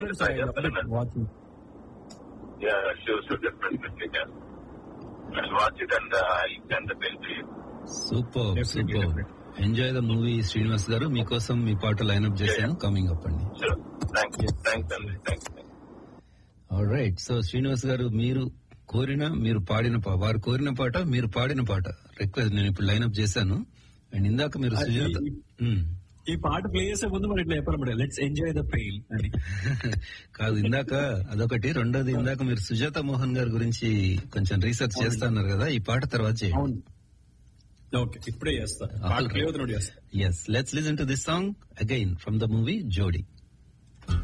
Yes, I definitely. watching. Yeah, sure, sure, definitely. Yeah. I'll watch it and uh, I'll send the bill to you. Super Definitely, super definitely. Enjoy the movie Srinivas garu మీకోసం మీ పాట lineup చేశాను coming up అండి Sure. Thanks. Thanks, Andy. Thanks. Right so Srinivas garu మీరు కోరిన మీరు పాడిన పాట వారు కోరిన పాట మీరు పాడిన పాట రిక్వెస్ట్ నేను ఇప్పుడు లైన్అప్ చేశాను అండ్ ఇందాక మీరు అది- సుజాత మ్మ్. ఈ పాట ప్లే చేసే ముందు మరి ఇట్లా చెప్పాలి లెట్స్ ఎంజాయ్ ద పెయిన్ అని కాదు ఇందాక అదొకటి రెండోది ఇందాక మీరు సుజాత మోహన్ గారి గురించి కొంచెం రీసెర్చ్ చేస్తున్నారు కదా ఈ పాట తర్వాత చేయండి అవును ఓకే ఇప్పుడే చేస్తా All పాట right. ప్లే అవుతున్నప్పుడు చేస్తా yes let's listen to this song again from the movie జోడీ